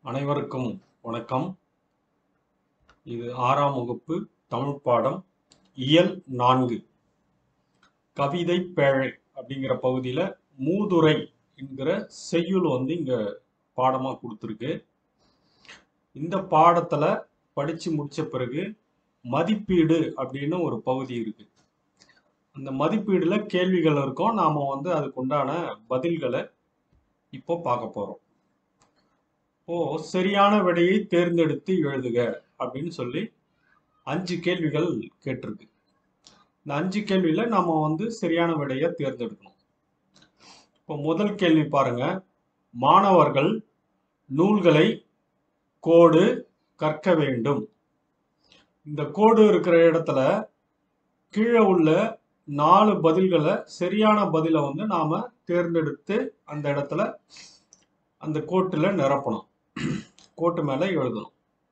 அனைவருக்கும் வணக்கம் இது ஆறாம் வகுப்பு தமிழ் பாடம் இயல் நான்கு கவிதை பேழை அப்படிங்கிற பகுதியில் மூதுரை என்கிற செய்யுள் வந்து இங்கே பாடமாக கொடுத்துருக்கு இந்த பாடத்தில் படித்து முடித்த பிறகு மதிப்பீடு அப்படின்னு ஒரு பகுதி இருக்கு அந்த மதிப்பீடுல கேள்விகள் இருக்கும் நாம வந்து அதுக்கு உண்டான பதில்களை இப்போ பார்க்க போறோம் இப்போ சரியான விடையை தேர்ந்தெடுத்து எழுதுக அப்படின்னு சொல்லி அஞ்சு கேள்விகள் கேட்டிருக்கு இந்த அஞ்சு கேள்வியில நாம வந்து சரியான விடையை தேர்ந்தெடுக்கணும் இப்போ முதல் கேள்வி பாருங்க மாணவர்கள் நூல்களை கோடு கற்க வேண்டும் இந்த கோடு இருக்கிற இடத்துல கீழே உள்ள நாலு பதில்களை சரியான பதிலை வந்து நாம தேர்ந்தெடுத்து அந்த இடத்துல அந்த கோட்டுல நிரப்பணும் கோட்டு மேல எழுதணும்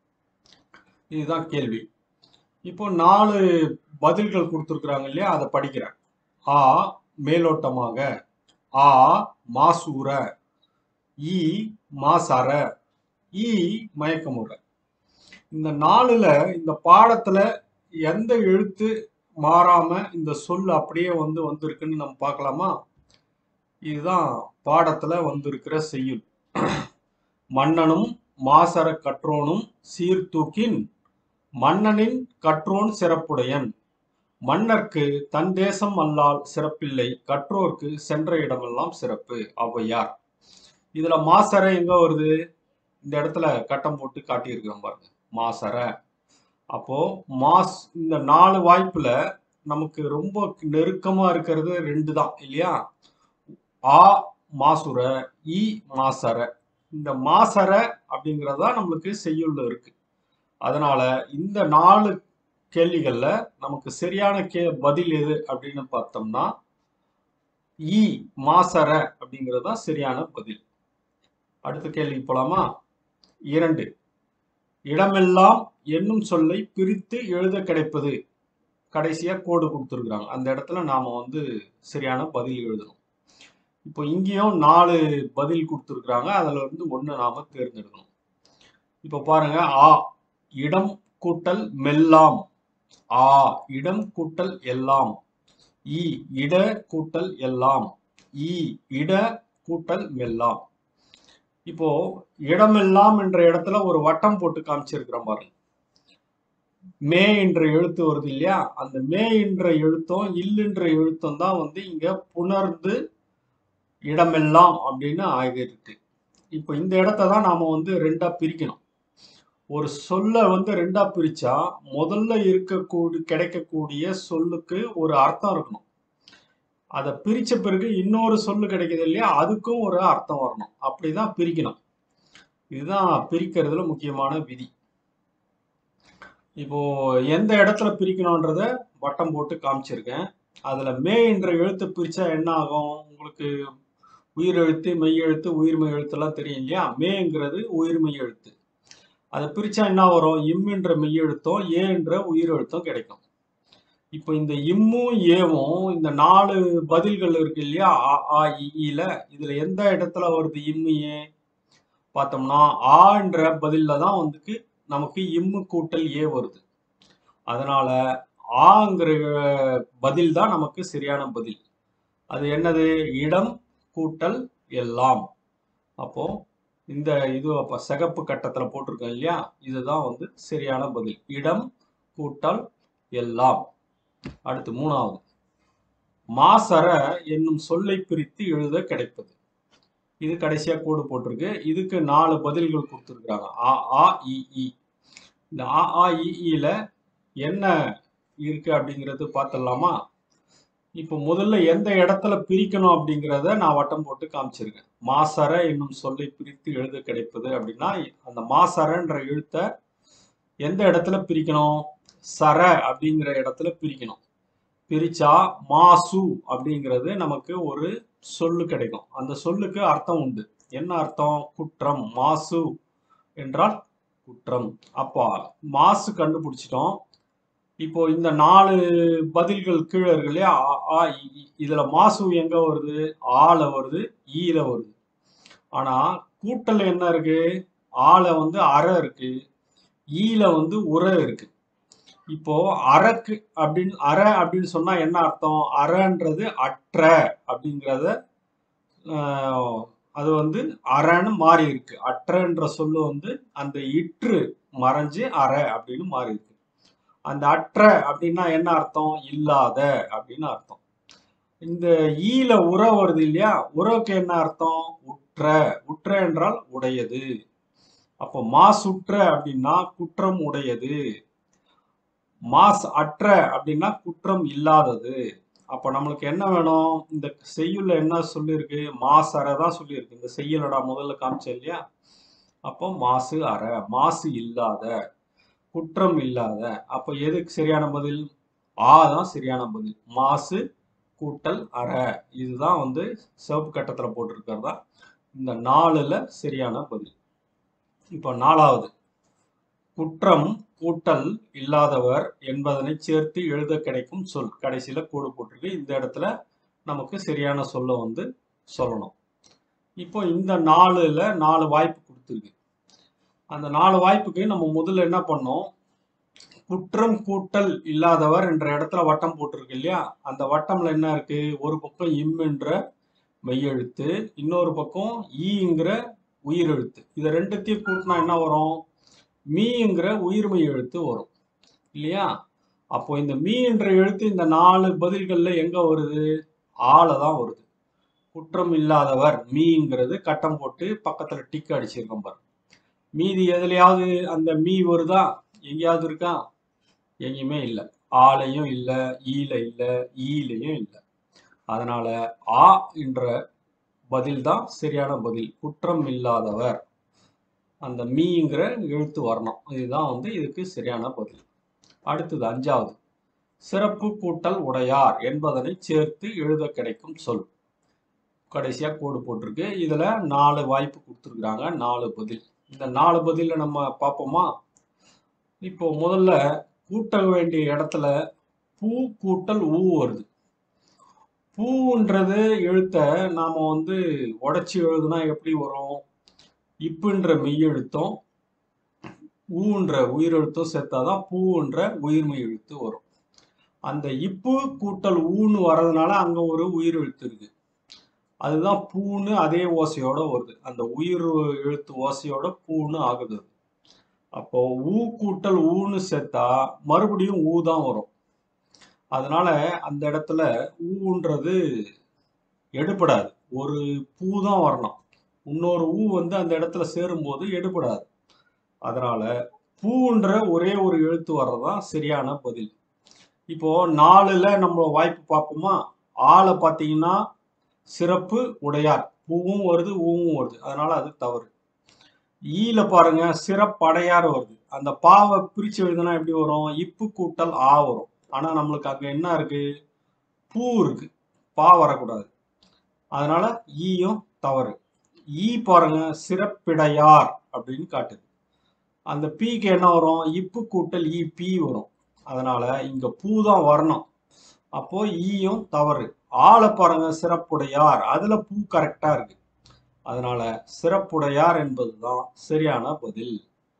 இதுதான் கேள்வி இப்போ நாலு பதில்கள் கொடுத்துருக்குறாங்க இல்லையா அதை படிக்கிறேன் ஆ மேலோட்டமாக ஆ மாசூர ஈ மாசர ஈ மயக்கமுற இந்த நாலுல இந்த பாடத்துல எந்த எழுத்து மாறாம இந்த சொல் அப்படியே வந்து வந்திருக்குன்னு நம்ம பார்க்கலாமா இதுதான் பாடத்துல வந்திருக்கிற செய்யுள் மன்னனும் மாசர கற்றோனும் சீர்தூக்கின் மன்னனின் கற்றோன் சிறப்புடையன் மன்னர்க்கு தன் தேசம் அல்லால் சிறப்பில்லை கற்றோர்க்கு சென்ற இடமெல்லாம் சிறப்பு ஔவையார் இதுல மாசர எங்க வருது இந்த இடத்துல கட்டம் போட்டு காட்டியிருக்கிறோம் பாருங்க மாசர அப்போ மாஸ் இந்த நாலு வாய்ப்புல நமக்கு ரொம்ப நெருக்கமா இருக்கிறது ரெண்டு தான் இல்லையா ஆ மாசுர இ மாசர இந்த மாசர அப்படிங்கறதா நம்மளுக்கு செய்யுள்ள இருக்கு அதனால இந்த நாலு கேள்விகள்ல நமக்கு சரியான கே பதில் எது அப்படின்னு பார்த்தோம்னா இ மாசர அப்படிங்கிறது தான் சரியான பதில் அடுத்த கேள்வி போலாமா இரண்டு இடமெல்லாம் என்னும் சொல்லை பிரித்து எழுத கிடைப்பது கடைசியா கோடு கொடுத்துருக்குறாங்க அந்த இடத்துல நாம வந்து சரியான பதில் எழுதணும் இப்போ இங்கேயும் நாலு பதில் கொடுத்துருக்குறாங்க அதுல இருந்து ஒண்ணு நாம தேர்ந்தெடுக்கணும் இப்போ பாருங்க ஆ இடம் கூட்டல் மெல்லாம் ஆ இடம் கூட்டல் எல்லாம் இ இட கூட்டல் எல்லாம் இ இட கூட்டல் மெல்லாம் இப்போ இடமெல்லாம் என்ற இடத்துல ஒரு வட்டம் போட்டு காமிச்சிருக்கிறோம் பாருங்க மே என்ற எழுத்து வருது இல்லையா அந்த மே என்ற எழுத்தும் இல்லென்ற எழுத்தும் தான் வந்து இங்க புணர்ந்து இடமெல்லாம் அப்படின்னு ஆகியிருக்கு இப்போ இந்த இடத்த தான் நாம வந்து ரெண்டா பிரிக்கணும் ஒரு சொல்ல வந்து ரெண்டா பிரிச்சா முதல்ல இருக்கக்கூடிய கிடைக்கக்கூடிய சொல்லுக்கு ஒரு அர்த்தம் இருக்கணும் அதை பிரிச்ச பிறகு இன்னொரு சொல்லு கிடைக்குது இல்லையா அதுக்கும் ஒரு அர்த்தம் வரணும் அப்படிதான் பிரிக்கணும் இதுதான் பிரிக்கிறதுல முக்கியமான விதி இப்போ எந்த இடத்துல பிரிக்கணும்ன்றத வட்டம் போட்டு காமிச்சிருக்கேன் அதுல மே என்ற எழுத்து பிரிச்சா என்ன ஆகும் உங்களுக்கு உயிர் எழுத்து மெய் எழுத்து உயிர்மெய் எழுத்துலாம் தெரியும் இல்லையா மேங்கிறது உயிர்மெய் எழுத்து அதை பிரிச்சா என்ன வரும் இம் என்ற மெய் எழுத்தும் ஏ என்ற உயிர் எழுத்தும் கிடைக்கும் இப்போ இந்த இம்மும் ஏவும் இந்த நாலு பதில்கள் இருக்கு இல்லையா ஆ ஆ இ, ஈல இதுல எந்த இடத்துல வருது இம்மு ஏ பார்த்தோம்னா ஆ என்ற பதில்ல தான் வந்துக்கு நமக்கு இம்மு கூட்டல் ஏ வருது அதனால ஆங்கிற பதில் தான் நமக்கு சரியான பதில் அது என்னது இடம் கூட்டல் எல்லாம் அப்போ இந்த இது அப்ப சிகப்பு கட்டத்துல போட்டிருக்கோம் இல்லையா இதுதான் வந்து சரியான பதில் இடம் கூட்டல் எல்லாம் அடுத்து மூணாவது மாசர என்னும் சொல்லை பிரித்து எழுத கிடைப்பது இது கடைசியா கோடு போட்டிருக்கு இதுக்கு நாலு பதில்கள் கொடுத்துருக்குறாங்க ஆ ஆ இ இ இந்த ஆ ஆ இ ஈல என்ன இருக்கு அப்படிங்கிறது பார்த்துடலாமா இப்போ முதல்ல எந்த இடத்துல பிரிக்கணும் அப்படிங்கிறத நான் வட்டம் போட்டு காமிச்சிருக்கேன் மாசர என்னும் சொல்லை பிரித்து எழுத கிடைப்பது அப்படின்னா அந்த மாசரன்ற எழுத்த எந்த இடத்துல பிரிக்கணும் சர அப்படிங்கிற இடத்துல பிரிக்கணும் பிரிச்சா மாசு அப்படிங்கிறது நமக்கு ஒரு சொல்லு கிடைக்கும் அந்த சொல்லுக்கு அர்த்தம் உண்டு என்ன அர்த்தம் குற்றம் மாசு என்றால் குற்றம் அப்பா மாசு கண்டுபிடிச்சிட்டோம் இப்போ இந்த நாலு பதில்கள் கீழே இருக்கு இல்லையா ஆ, ஆ, இ, ஈ. இதுல மாசு எங்க வருது ஆல வருது ஈல வருது ஆனா கூட்டல் என்ன இருக்கு ஆல வந்து அரை இருக்கு ஈல வந்து உர இருக்கு இப்போ அரக்கு அப்படின்னு அரை அப்படின்னு சொன்னா என்ன அர்த்தம் அறன்றது அற்ற அப்படிங்கிறத ஆஹ், அது வந்து அறன்னு மாறி இருக்கு அற்றன்ற சொல்லு வந்து அந்த இற்று மறைஞ்சு அற அப்படின்னு மாறி இருக்கு அந்த அற்ற அப்படின்னா என்ன அர்த்தம் இல்லாத அப்படின்னு அர்த்தம் இந்த ஈல உற வருது இல்லையா உறவுக்கு என்ன அர்த்தம் உற்ற உற்ற என்றால் உடையது அப்போ மாசுற்ற அப்படின்னா குற்றம் உடையது மாஸ் அற்ற அப்படின்னா குற்றம் இல்லாதது அப்ப நம்மளுக்கு என்ன வேணும் இந்த செய்யுள்ல என்ன சொல்லியிருக்கு மாசு அறை தான் சொல்லியிருக்கு இந்த செய்யுளடா முதல்ல காமிச்சேன் இல்லையா அப்போ மாசு அறை மாசு இல்லாத குற்றம் இல்லாத அப்ப எதுக்கு சரியான பதில் ஆ தான் சரியான பதில் மாசு கூட்டல் அறை இதுதான் வந்து சிவப்பு கட்டத்துல போட்டிருக்கிறதா இந்த நாலுல சரியான பதில் இப்போ நாலாவது குற்றம் கூட்டல் இல்லாதவர் என்பதனை சேர்த்து எழுத கிடைக்கும் சொல் கடைசியில கோடு போட்டிருக்கு இந்த இடத்துல நமக்கு சரியான சொல்ல வந்து சொல்லணும் இப்போ இந்த நாலுல நாலு வாய்ப்பு கொடுத்துருக்கு அந்த நாலு வாய்ப்புக்கு நம்ம முதல்ல என்ன பண்ணோம் குற்றம் கூட்டல் இல்லாதவர் என்ற இடத்துல வட்டம் போட்டிருக்கு இல்லையா அந்த வட்டம்ல என்ன இருக்கு ஒரு பக்கம் இம் என்ற மெய்யெழுத்து இன்னொரு பக்கம் ஈங்கிற உயிரெழுத்து இதை ரெண்டுத்தையும் கூட்டினா என்ன வரும் மீங்கிற உயிர்மை எழுத்து வரும் இல்லையா அப்போ இந்த மீ என்ற எழுத்து இந்த நாலு பதில்கள்ல எங்க வருது ஆள தான் வருது குற்றம் இல்லாதவர் மீங்கிறது கட்டம் போட்டு பக்கத்துல டிக் அடிச்சிருக்கோம் பாரு மீதி எதுலயாவது அந்த மீ வருதா எங்கேயாவது இருக்கா எங்கேயுமே இல்லை ஆலையும் இல்லை ஈல இல்லை ஈலையும் இல்லை அதனால ஆ என்ற பதில் தான் சரியான பதில் குற்றம் இல்லாதவர் அந்த மீங்கிற எழுத்து வரணும் இதுதான் வந்து இதுக்கு சரியான பதில் அடுத்தது அஞ்சாவது சிறப்பு கூட்டல் உடையார் என்பதனை சேர்த்து எழுத கிடைக்கும் சொல் கடைசியா கோடு போட்டிருக்கு இதுல நாலு வாய்ப்பு கொடுத்துருக்குறாங்க நாலு பதில் இந்த நாலு பதில நம்ம பார்ப்போமா இப்போ முதல்ல கூட்ட வேண்டிய இடத்துல பூ கூட்டல் ஊ வருது பூன்றது எழுத்த நாம வந்து உடைச்சி எழுதுனா எப்படி வரும் இப்புன்ற மெய்யெழுத்தும் ஊன்ற உயிரெழுத்தும் சேர்த்தாதான் பூன்ற உயிர்மெய் எழுத்து வரும் அந்த இப்பு கூட்டல் ஊன்னு வர்றதுனால அங்க ஒரு உயிர் எழுத்து இருக்கு அதுதான் பூன்னு அதே ஓசையோட வருது அந்த உயிர் எழுத்து ஓசையோட பூன்னு ஆகுது அது. அப்போ ஊ கூட்டல் ஊன்னு சேர்த்தா மறுபடியும் ஊ தான் வரும் அதனால அந்த இடத்துல ஊன்றது எடுபடாது ஒரு பூ தான் வரணும் இன்னொரு ஊ வந்து அந்த இடத்துல சேரும்போது எடுபடாது அதனால பூன்ற ஒரே ஒரு எழுத்து வர்றதுதான் சரியான பதில் இப்போ நாலுல நம்ம வாய்ப்பு பார்ப்போமா ஆளை பார்த்தீங்கன்னா சிறப்பு உடையார் பூவும் வருது ஊவும் வருது அதனால அது தவறு ஈல பாருங்க சிறப்படையார் வருது அந்த பாவை பிரிச்சு எழுதுனா எப்படி வரும் இப்பு கூட்டல் ஆ வரும் ஆனா நம்மளுக்கு அங்க என்ன இருக்கு பூ இருக்கு பா வரக்கூடாது அதனால ஈயும் தவறு ஈ பாருங்க சிறப்பிடையார் அப்படின்னு காட்டுது அந்த பீக்கு என்ன வரும் இப்பு கூட்டல் ஈ பி வரும் அதனால இங்க பூ தான் வரணும் அப்போ ஈயும் தவறு ஆளை பாருங்க சிறப்புடையார் அதுல பூ கரெக்டா இருக்கு அதனால சிறப்புடையார் என்பதுதான் சரியான பதில்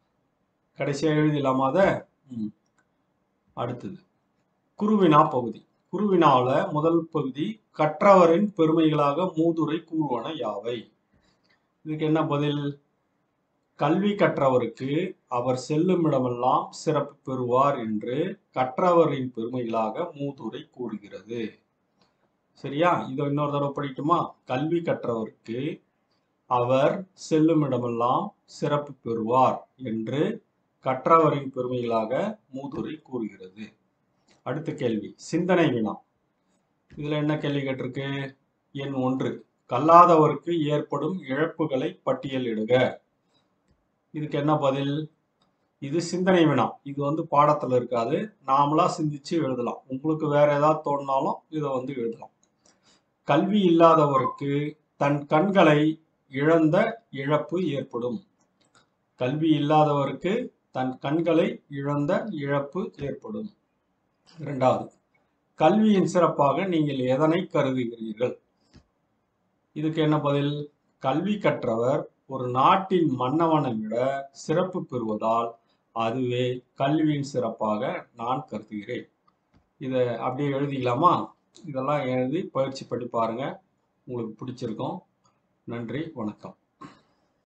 கடைசியா எழுதிடலாமா அத ம். அடுத்தது குருவினா பகுதி குருவினால முதல் பகுதி கற்றவரின் பெருமைகளாக மூதுரை கூறுவன யாவை இதுக்கு என்ன பதில் கல்வி கற்றவருக்கு அவர் செல்லும் இடமெல்லாம் சிறப்பு பெறுவார் என்று கற்றவரின் பெருமைகளாக மூதுரை கூறுகிறது சரியா இதை இன்னொரு தடவை படிக்கட்டுமா கல்வி கற்றவருக்கு அவர் செல்லும் இடமெல்லாம் சிறப்பு பெறுவார் என்று கற்றவரின் பெருமைகளாக மூதுரை கூறுகிறது அடுத்த கேள்வி சிந்தனை வினா இதுல என்ன கேள்வி கேட்டிருக்கு எண் ஒன்று கல்லாதவருக்கு ஏற்படும் இழப்புகளை பட்டியலிடுக இதுக்கு என்ன பதில் இது சிந்தனை வினா இது வந்து பாடத்துல இருக்காது நாமளா சிந்திச்சு எழுதலாம் உங்களுக்கு வேற ஏதாவது தோணினாலும் இதை வந்து எழுதலாம் கல்வி இல்லாதவருக்கு தன் கண்களை இழந்த இழப்பு ஏற்படும் கல்வி இல்லாதவருக்கு தன் கண்களை இழந்த இழப்பு ஏற்படும் இரண்டாவது கல்வியின் சிறப்பாக நீங்கள் எதனை கருதுகிறீர்கள் இதுக்கு என்ன பதில் கல்வி கற்றவர் ஒரு நாட்டின் மன்னவனை விட சிறப்பு பெறுவதால் அதுவே கல்வியின் சிறப்பாக நான் கருதுகிறேன் இதை அப்படியே எழுதிக்கலாமா இதெல்லாம் எழுதி பயிற்சி பண்ணி பாருங்க உங்களுக்கு பிடிச்சிருக்கும் நன்றி வணக்கம்